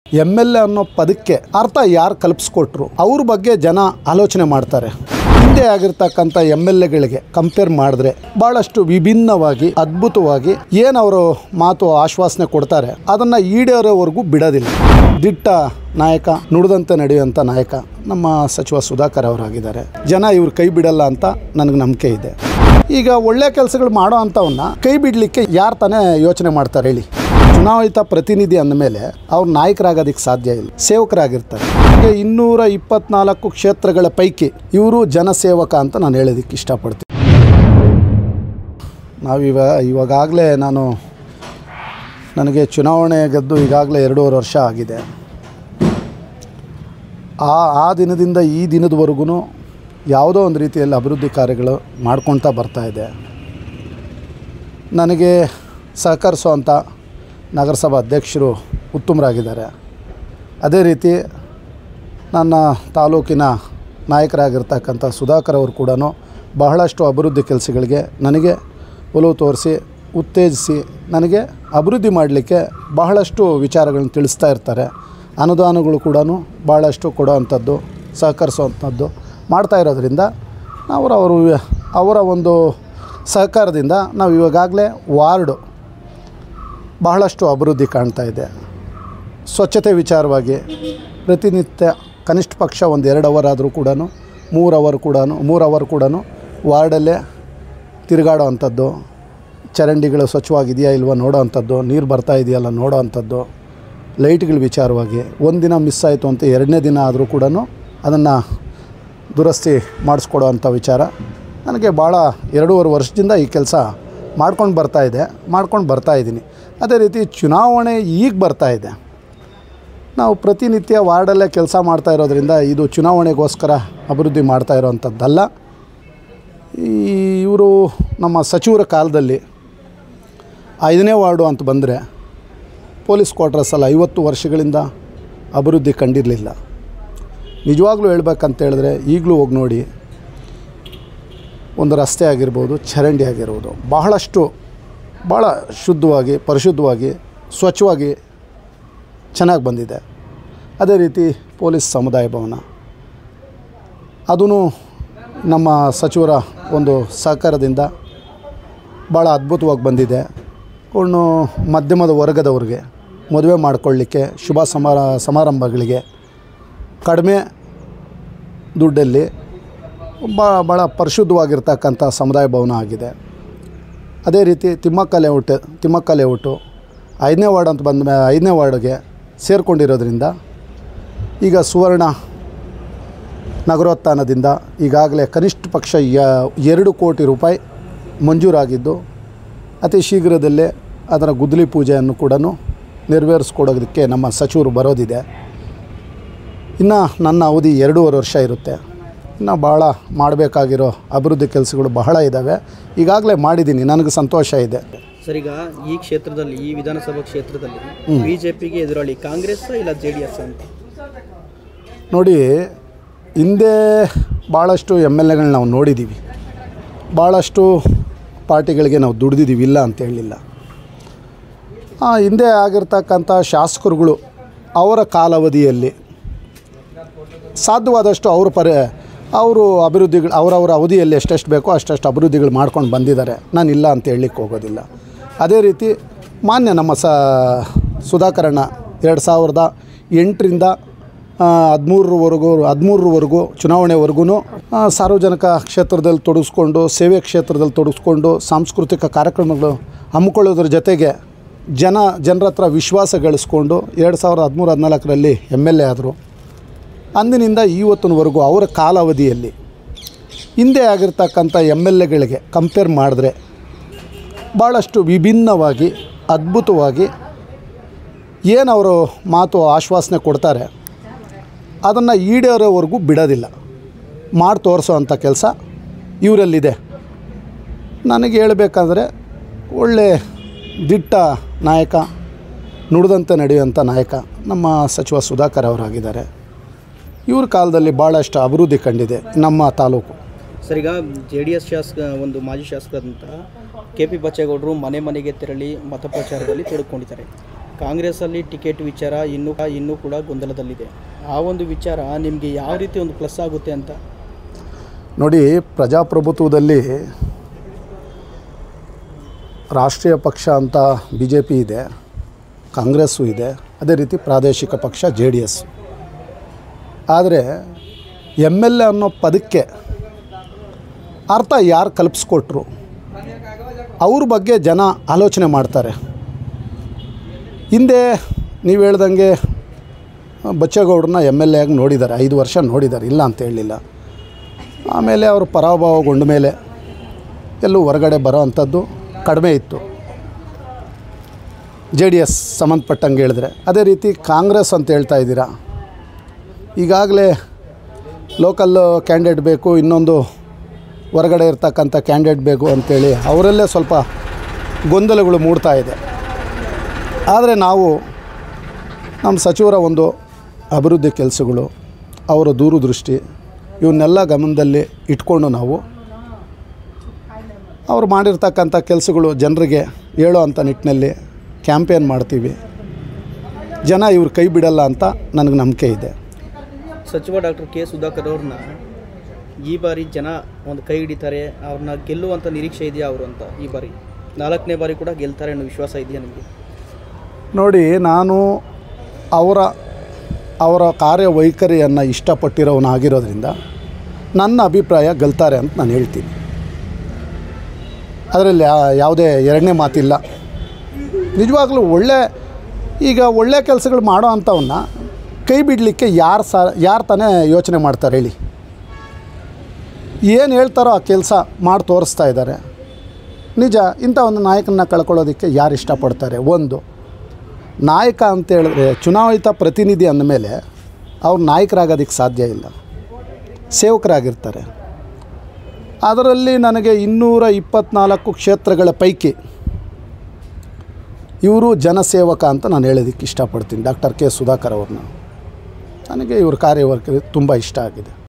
M L A ಅನ್ನೋ ಪದಕ್ಕೆ ಅರ್ಥ ಯಾರು ಕಲ್ಪಿಸ್ಕೊಟ್ರು ಅವ್ರ ಬಗ್ಗೆ ಜನ ಆಲೋಚನೆ ಮಾಡ್ತಾರೆ ಹಿಂದೆ ಆಗಿರ್ತಕ್ಕಂಥ ಎಮ್ ಎಲ್ ಎಗಳಿಗೆ ಕಂಪೇರ್ ಮಾಡಿದ್ರೆ ಭಾಳಷ್ಟು ವಿಭಿನ್ನವಾಗಿ ಅದ್ಭುತವಾಗಿ ಏನು ಅವರು ಮಾತು ಆಶ್ವಾಸನೆ ಕೊಡ್ತಾರೆ ಅದನ್ನು ಈಡೇರೋವರೆಗೂ ಬಿಡೋದಿಲ್ಲ ದಿಟ್ಟ ನಾಯಕ ನುಡಿದಂತೆ ನಡೆಯುವಂಥ ನಾಯಕ ನಮ್ಮ ಸಚಿವ ಸುಧಾಕರ್ ಅವರಾಗಿದ್ದಾರೆ ಜನ ಇವ್ರು ಕೈ ಬಿಡಲ್ಲ ಅಂತ ನನಗೆ ನಂಬಿಕೆ ಇದೆ ಈಗ ಒಳ್ಳೆ ಕೆಲಸಗಳು ಮಾಡೋ ಅಂಥವನ್ನ ಕೈ ಬಿಡಲಿಕ್ಕೆ ಯಾರು ತಾನೇ ಯೋಚನೆ ಮಾಡ್ತಾರೆ ಹೇಳಿ ಚುನಾಯಿತ ಪ್ರತಿನಿಧಿ ಅಂದಮೇಲೆ ಅವ್ರು ನಾಯಕರಾಗೋದಕ್ಕೆ ಸಾಧ್ಯ ಇಲ್ಲ ಸೇವಕರಾಗಿರ್ತಾರೆ ಹಾಗೆ ಇನ್ನೂರ ಇಪ್ಪತ್ನಾಲ್ಕು ಕ್ಷೇತ್ರಗಳ ಪೈಕಿ ಇವರು ಜನಸೇವಕ ಅಂತ ನಾನು ಹೇಳೋದಕ್ಕೆ ಇಷ್ಟಪಡ್ತೀನಿ ನಾವಿವ ಇವಾಗಲೇ ನಾನು ನನಗೆ ಚುನಾವಣೆ ಗೆದ್ದು ಈಗಾಗಲೇ ಎರಡೂವರೆ ವರ್ಷ ಆಗಿದೆ ಆ ಆ ದಿನದಿಂದ ಈ ದಿನದವರೆಗೂ ಯಾವುದೋ ಒಂದು ರೀತಿಯಲ್ಲಿ ಅಭಿವೃದ್ಧಿ ಕಾರ್ಯಗಳು ಮಾಡ್ಕೊಳ್ತಾ ಬರ್ತಾ ಇದೆ ನನಗೆ ಸಹಕರಿಸುವಂಥ ನಗರಸಭಾ ಅಧ್ಯಕ್ಷರು ಉತ್ತಮರಾಗಿದ್ದಾರೆ ಅದೇ ರೀತಿ ನನ್ನ ತಾಲೂಕಿನ ನಾಯಕರಾಗಿರ್ತಕ್ಕಂಥ ಸುಧಾಕರ್ ಅವರು ಕೂಡ ಬಹಳಷ್ಟು ಅಭಿವೃದ್ಧಿ ಕೆಲಸಗಳಿಗೆ ನನಗೆ ಒಲವು ತೋರಿಸಿ ಉತ್ತೇಜಿಸಿ ನನಗೆ ಅಭಿವೃದ್ಧಿ ಮಾಡಲಿಕ್ಕೆ ಬಹಳಷ್ಟು ವಿಚಾರಗಳನ್ನ ತಿಳಿಸ್ತಾ ಇರ್ತಾರೆ ಅನುದಾನಗಳು ಕೂಡ ಭಾಳಷ್ಟು ಕೊಡೋವಂಥದ್ದು ಸಹಕರಿಸುವಂಥದ್ದು ಮಾಡ್ತಾ ಇರೋದ್ರಿಂದ ನಾವು ಅವರು ಅವರ ಒಂದು ಸಹಕಾರದಿಂದ ನಾವು ಇವಾಗಲೇ ವಾರ್ಡು ಬಹಳಷ್ಟು ಅಭಿವೃದ್ಧಿ ಕಾಣ್ತಾ ಇದೆ ಸ್ವಚ್ಛತೆ ವಿಚಾರವಾಗಿ ಪ್ರತಿನಿತ್ಯ ಕನಿಷ್ಠ ಪಕ್ಷ ಒಂದು ಎರಡು ಅವರ್ ಆದರೂ ಕೂಡ ಮೂರು ಅವರ್ ಕೂಡ ಮೂರು ಅವರ್ ಕೂಡ ವಾರ್ಡಲ್ಲೇ ತಿರುಗಾಡೋ ಅಂಥದ್ದು ಚರಂಡಿಗಳು ಸ್ವಚ್ಛವಾಗಿದೆಯಾ ಇಲ್ವಾ ನೋಡೋ ಅಂಥದ್ದು ನೀರು ಬರ್ತಾ ಇದೆಯಲ್ಲ ನೋಡೋ ಅಂಥದ್ದು ಲೈಟ್ಗಳ ವಿಚಾರವಾಗಿ ಒಂದಿನ ಮಿಸ್ ಆಯಿತು ಅಂತ ಎರಡನೇ ದಿನ ಆದರೂ ಕೂಡ ಅದನ್ನು ದುರಸ್ತಿ ಮಾಡಿಸ್ಕೊಡೋ ಅಂಥ ವಿಚಾರ ನನಗೆ ಭಾಳ ಎರಡೂವರೆ ವರ್ಷದಿಂದ ಈ ಕೆಲಸ ಮಾಡ್ಕೊಂಡು ಬರ್ತಾ ಇದೆ ಮಾಡ್ಕೊಂಡು ಬರ್ತಾ ಇದ್ದೀನಿ ಅದೇ ರೀತಿ ಚುನಾವಣೆ ಈಗ ಬರ್ತಾ ಇದೆ ನಾವು ಪ್ರತಿನಿತ್ಯ ವಾರ್ಡಲ್ಲೇ ಕೆಲಸ ಮಾಡ್ತಾ ಇರೋದ್ರಿಂದ ಇದು ಚುನಾವಣೆಗೋಸ್ಕರ ಅಭಿವೃದ್ಧಿ ಮಾಡ್ತಾ ಇರೋವಂಥದ್ದಲ್ಲ ಈ ಇವರು ನಮ್ಮ ಸಚಿವರ ಕಾಲದಲ್ಲಿ ಐದನೇ ವಾರ್ಡು ಅಂತ ಬಂದರೆ ಪೊಲೀಸ್ ಕ್ವಾರ್ಟರ್ಸಲ್ಲಿ ಐವತ್ತು ವರ್ಷಗಳಿಂದ ಅಭಿವೃದ್ಧಿ ಕಂಡಿರಲಿಲ್ಲ ನಿಜವಾಗ್ಲೂ ಹೇಳ್ಬೇಕಂತ ಹೇಳಿದ್ರೆ ಈಗಲೂ ಹೋಗಿ ನೋಡಿ ಒಂದು ರಸ್ತೆ ಆಗಿರ್ಬೋದು ಚರಂಡಿ ಆಗಿರ್ಬೋದು ಬಹಳಷ್ಟು ಭಾಳ ಶುದ್ಧವಾಗಿ ಪರಿಶುದ್ಧವಾಗಿ ಸ್ವಚ್ಛವಾಗಿ ಚೆನ್ನಾಗಿ ಬಂದಿದೆ ಅದೇ ರೀತಿ ಪೊಲೀಸ್ ಸಮುದಾಯ ಭವನ ಅದೂ ನಮ್ಮ ಸಚಿವರ ಒಂದು ಸಹಕಾರದಿಂದ ಭಾಳ ಅದ್ಭುತವಾಗಿ ಬಂದಿದೆ ಅವನು ಮಧ್ಯಮದ ವರ್ಗದವ್ರಿಗೆ ಮದುವೆ ಮಾಡಿಕೊಳ್ಳಿಕ್ಕೆ ಶುಭ ಸಮಾರ ಸಮಾರಂಭಗಳಿಗೆ ಕಡಿಮೆ ದುಡ್ಡಲ್ಲಿ ಭಾಳ ಭಾಳ ಪರಿಶುದ್ಧವಾಗಿರ್ತಕ್ಕಂಥ ಸಮುದಾಯ ಭವನ ಆಗಿದೆ ಅದೇ ರೀತಿ ತಿಮ್ಮಕ್ಕ ಲೇಔಟ್ ತಿಮ್ಮಕ್ಕ ಲೇಔಟು ಐದನೇ ವಾರ್ಡ್ ಅಂತ ಬಂದ ಮೇಲೆ ಐದನೇ ವಾರ್ಡ್ಗೆ ಸೇರಿಕೊಂಡಿರೋದ್ರಿಂದ ಈಗ ಸುವರ್ಣ ನಗರೋತ್ಥಾನದಿಂದ ಈಗಾಗಲೇ ಕನಿಷ್ಠ ಪಕ್ಷ ಯ- ಎರಡು ಕೋಟಿ ರೂಪಾಯಿ ಮಂಜೂರಾಗಿದ್ದು ಅತಿ ಶೀಘ್ರದಲ್ಲೇ ಅದರ ಗುದ್ದಲಿ ಪೂಜೆಯನ್ನು ಕೂಡ ನೆರವೇರಿಸ್ಕೊಡೋದಕ್ಕೆ ನಮ್ಮ ಸಚಿವರು ಬರೋದಿದೆ ಇನ್ನು ನನ್ನ ಅವಧಿ ಎರಡೂವರೆ ವರ್ಷ ಇರುತ್ತೆ ಇನ್ನು ಭಾಳ ಮಾಡಬೇಕಾಗಿರೋ ಅಭಿವೃದ್ಧಿ ಕೆಲಸಗಳು ಬಹಳ ಇದ್ದಾವೆ ಈಗಾಗಲೇ ಮಾಡಿದ್ದೀನಿ ನನಗೆ ಸಂತೋಷ ಇದೆ ಸರ್ ಈಗ ಈ ಕ್ಷೇತ್ರದಲ್ಲಿ ಈ ವಿಧಾನಸಭಾ ಕ್ಷೇತ್ರದಲ್ಲಿ ಬಿಜೆಪಿಗೆ ಎದುರಾಳಿ ಕಾಂಗ್ರೆಸ್ ಇಲ್ಲ ಜೆ ಡಿ ಎಸ್ ಅಂತ ನೋಡಿ ಹಿಂದೆ ಭಾಳಷ್ಟು ಎಮ್ ಎಲ್ ಎಗಳನ್ನ ನಾವು ನೋಡಿದ್ದೀವಿ ಭಾಳಷ್ಟು ಪಾರ್ಟಿಗಳಿಗೆ ನಾವು ದುಡ್ದಿದ್ದೀವಿ ಇಲ್ಲ ಅಂತ ಹೇಳಲಿಲ್ಲ ಆ ಹಿಂದೆ ಆಗಿರ್ತಕ್ಕಂಥ ಶಾಸಕರುಗಳು ಅವರ ಕಾಲಾವಧಿಯಲ್ಲಿ ಸಾಧ್ಯವಾದಷ್ಟು ಅವ್ರ ಪರಿ ಅವರು ಅಭಿವೃದ್ಧಿಗಳು ಅವರವರ ಅವಧಿಯಲ್ಲಿ ಎಷ್ಟೆಷ್ಟು ಬೇಕೋ ಅಷ್ಟಷ್ಟು ಅಭಿವೃದ್ಧಿಗಳು ಮಾಡ್ಕೊಂಡು ಬಂದಿದ್ದಾರೆ ನಾನು ಇಲ್ಲ ಅಂತ ಹೇಳಲಿಕ್ಕೆ ಹೋಗೋದಿಲ್ಲ ಅದೇ ರೀತಿ ಮಾನ್ಯ ನಮ್ಮ ಸ ಸುಧಾಕರಣ್ಣ ಎರಡು ಸಾವಿರದ ಎಂಟರಿಂದ ಹದಿಮೂರರವರೆಗೂ ಹದಿಮೂರರವರೆಗೂ ಚುನಾವಣೆವರೆಗೂ ಸಾರ್ವಜನಿಕ ಕ್ಷೇತ್ರದಲ್ಲಿ ತೊಡಗಿಸ್ಕೊಂಡು ಸೇವೆ ಕ್ಷೇತ್ರದಲ್ಲಿ ತೊಡಗಿಸ್ಕೊಂಡು ಸಾಂಸ್ಕೃತಿಕ ಕಾರ್ಯಕ್ರಮಗಳು ಹಮ್ಮಿಕೊಳ್ಳೋದ್ರ ಜೊತೆಗೆ ಜನ ಜನರ ಹತ್ರ ವಿಶ್ವಾಸ ಗಳಿಸ್ಕೊಂಡು ಎರಡು ಸಾವಿರದ ಹದಿಮೂರು ಹದಿನಾಲ್ಕರಲ್ಲಿ ಎಮ್ ಎಲ್ ಎ ಆದರು ಅಂದಿನಿಂದ ಇವತ್ತಿನವರೆಗೂ ಅವರ ಕಾಲಾವಧಿಯಲ್ಲಿ ಹಿಂದೆ ಆಗಿರ್ತಕ್ಕಂಥ ಎಮ್ ಎಲ್ ಎಗಳಿಗೆ ಕಂಪೇರ್ ಮಾಡಿದ್ರೆ ಭಾಳಷ್ಟು ವಿಭಿನ್ನವಾಗಿ ಅದ್ಭುತವಾಗಿ ಏನು ಅವರು ಮಾತು ಆಶ್ವಾಸನೆ ಕೊಡ್ತಾರೆ ಅದನ್ನು ಈಡೇರೋವರೆಗೂ ಬಿಡೋದಿಲ್ಲ ಮಾಡಿ ತೋರಿಸೋ ಅಂಥ ಕೆಲಸ ಇವರಲ್ಲಿದೆ ನನಗೆ ಹೇಳಬೇಕಂದ್ರೆ ಒಳ್ಳೆ ದಿಟ್ಟ ನಾಯಕ ನುಡಿದಂತೆ ನಡೆಯುವಂಥ ನಾಯಕ ನಮ್ಮ ಸಚಿವ ಸುಧಾಕರ್ ಅವರಾಗಿದ್ದಾರೆ ಇವ್ರ ಕಾಲದಲ್ಲಿ ಭಾಳಷ್ಟು ಅಭಿವೃದ್ಧಿ ಕಂಡಿದೆ ನಮ್ಮ ತಾಲೂಕು ಸರ್ ಈಗ ಜೆ ಡಿ ಎಸ್ ಶಾಸಕ ಒಂದು ಮಾಜಿ ಶಾಸಕರಾದಂಥ ಕೆ ಪಿ ಬಚ್ಚೇಗೌಡರು ಮನೆ ಮನೆಗೆ ತೆರಳಿ ಮತಪ್ರಚಾರದಲ್ಲಿ ತೊಡಗಿಕೊಂಡಿದ್ದಾರೆ ಕಾಂಗ್ರೆಸ್ಸಲ್ಲಿ ಟಿಕೆಟ್ ವಿಚಾರ ಇನ್ನೂ ಇನ್ನೂ ಕೂಡ ಗೊಂದಲದಲ್ಲಿದೆ ಆ ಒಂದು ವಿಚಾರ ನಿಮಗೆ ಯಾವ ರೀತಿ ಒಂದು ಪ್ಲಸ್ ಆಗುತ್ತೆ ಅಂತ ನೋಡಿ ಪ್ರಜಾಪ್ರಭುತ್ವದಲ್ಲಿ ರಾಷ್ಟ್ರೀಯ ಪಕ್ಷ ಅಂತ ಬಿ ಜೆ ಪಿ ಇದೆ ಕಾಂಗ್ರೆಸ್ಸು ಇದೆ ಅದೇ ರೀತಿ ಪ್ರಾದೇಶಿಕ ಪಕ್ಷ ಜೆ ಡಿ ಎಸ್ ಆದರೆ ಎಮ್ ಎಲ್ ಎ ಅನ್ನೋ ಪದಕ್ಕೆ ಅರ್ಥ ಯಾರು ಕಲ್ಪಿಸ್ಕೊಟ್ರು ಅವ್ರ ಬಗ್ಗೆ ಜನ ಆಲೋಚನೆ ಮಾಡ್ತಾರೆ ಹಿಂದೆ ನೀವು ಹೇಳ್ದಂಗೆ ಬಚ್ಚೇಗೌಡ್ರನ್ನ ಎಮ್ ಎಲ್ ಎ ಆಗಿ ನೋಡಿದ್ದಾರೆ ಐದು ವರ್ಷ ನೋಡಿದ್ದಾರೆ ಇಲ್ಲ ಅಂತ ಹೇಳಲಿಲ್ಲ ಆಮೇಲೆ ಅವರು ಪರಾಭವಗೊಂಡ ಮೇಲೆ ಎಲ್ಲೂ ಹೊರಗಡೆ ಬರೋ ಅಂಥದ್ದು ಕಡಿಮೆ ಇತ್ತು ಜೆ ಡಿ ಎಸ್ ಸಂಬಂಧಪಟ್ಟಂಗೆ ಹೇಳಿದ್ರೆ ಅದೇ ರೀತಿ ಕಾಂಗ್ರೆಸ್ ಅಂತ ಹೇಳ್ತಾ ಇದ್ದೀರಾ ಈಗಾಗಲೇ ಲೋಕಲ್ ಕ್ಯಾಂಡಿಡೇಟ್ ಬೇಕು ಇನ್ನೊಂದು ಹೊರಗಡೆ ಇರ್ತಕ್ಕಂಥ ಕ್ಯಾಂಡಿಡೇಟ್ ಬೇಕು ಅಂತೇಳಿ ಅವರಲ್ಲೇ ಸ್ವಲ್ಪ ಗೊಂದಲಗಳು ಮೂಡ್ತಾ ಇದೆ ಆದರೆ ನಾವು ನಮ್ಮ ಸಚಿವರ ಒಂದು ಅಭಿವೃದ್ಧಿ ಕೆಲಸಗಳು ಅವರ ದೂರದೃಷ್ಟಿ ಇವನ್ನೆಲ್ಲ ಗಮನದಲ್ಲಿ ಇಟ್ಕೊಂಡು ನಾವು ಅವ್ರು ಮಾಡಿರ್ತಕ್ಕಂಥ ಕೆಲಸಗಳು ಜನರಿಗೆ ಹೇಳೋ ಅಂಥ ನಿಟ್ಟಿನಲ್ಲಿ ಕ್ಯಾಂಪೇನ್ ಮಾಡ್ತೀವಿ ಜನ ಇವ್ರು ಕೈ ಬಿಡಲ್ಲ ಅಂತ ನನಗೆ ನಂಬಿಕೆ ಇದೆ ಸಚಿವ ಡಾಕ್ಟರ್ ಕೆ ಸುಧಾಕರ್ ಅವ್ರನ್ನ ಈ ಬಾರಿ ಜನ ಒಂದು ಕೈ ಹಿಡಿತಾರೆ ಅವ್ರನ್ನ ಗೆಲ್ಲುವಂಥ ನಿರೀಕ್ಷೆ ಇದೆಯಾ ಅವರು ಅಂತ ಈ ಬಾರಿ ನಾಲ್ಕನೇ ಬಾರಿ ಕೂಡ ಗೆಲ್ತಾರೆ ಅನ್ನೋ ವಿಶ್ವಾಸ ಇದೆಯಾ ನಿಮಗೆ ನೋಡಿ ನಾನು ಅವರ ಅವರ ಕಾರ್ಯವೈಖರಿಯನ್ನು ಇಷ್ಟಪಟ್ಟಿರೋವನಾಗಿರೋದ್ರಿಂದ ನನ್ನ ಅಭಿಪ್ರಾಯ ಗೆಲ್ತಾರೆ ಅಂತ ನಾನು ಹೇಳ್ತೀನಿ ಅದರಲ್ಲಿ ಯಾ- ಯಾವುದೇ ಎರಡನೇ ಮಾತಿಲ್ಲ ನಿಜವಾಗ್ಲೂ ಒಳ್ಳೆ ಈಗ ಒಳ್ಳೆ ಕೆಲಸಗಳು ಮಾಡೋ ಅಂಥವನ್ನ ಕೈ ಬಿಡಲಿಕ್ಕೆ ಯಾರು ಸ ಯಾರು ತಾನೇ ಯೋಚನೆ ಮಾಡ್ತಾರೆ ಹೇಳಿ ಏನು ಹೇಳ್ತಾರೋ ಆ ಕೆಲಸ ಮಾಡಿ ತೋರಿಸ್ತಾ ಇದ್ದಾರೆ ನಿಜ ಇಂಥ ಒಂದು ನಾಯಕನ ಕಳ್ಕೊಳ್ಳೋದಕ್ಕೆ ಯಾರು ಇಷ್ಟಪಡ್ತಾರೆ ಒಂದು ನಾಯಕ ಅಂತ ಹೇಳಿದ್ರೆ ಚುನಾಯಿತ ಪ್ರತಿನಿಧಿ ಅಂದಮೇಲೆ ಅವ್ರು ನಾಯಕರಾಗೋದಕ್ಕೆ ಸಾಧ್ಯ ಇಲ್ಲ ಸೇವಕರಾಗಿರ್ತಾರೆ ಅದರಲ್ಲಿ ನನಗೆ ಇನ್ನೂರ ಇಪ್ಪತ್ತ್ನಾಲ್ಕು ಕ್ಷೇತ್ರಗಳ ಪೈಕಿ ಇವರು ಜನಸೇವಕ ಅಂತ ನಾನು ಹೇಳೋದಕ್ಕೆ ಇಷ್ಟಪಡ್ತೀನಿ ಡಾಕ್ಟರ್ ಕೆ ಸುಧಾಕರ್ ಅವ್ರನ್ನ ನನಗೆ ಇವ್ರ ಕಾರ್ಯವೈಖರಿ ತುಂಬ ಇಷ್ಟ ಆಗಿದೆ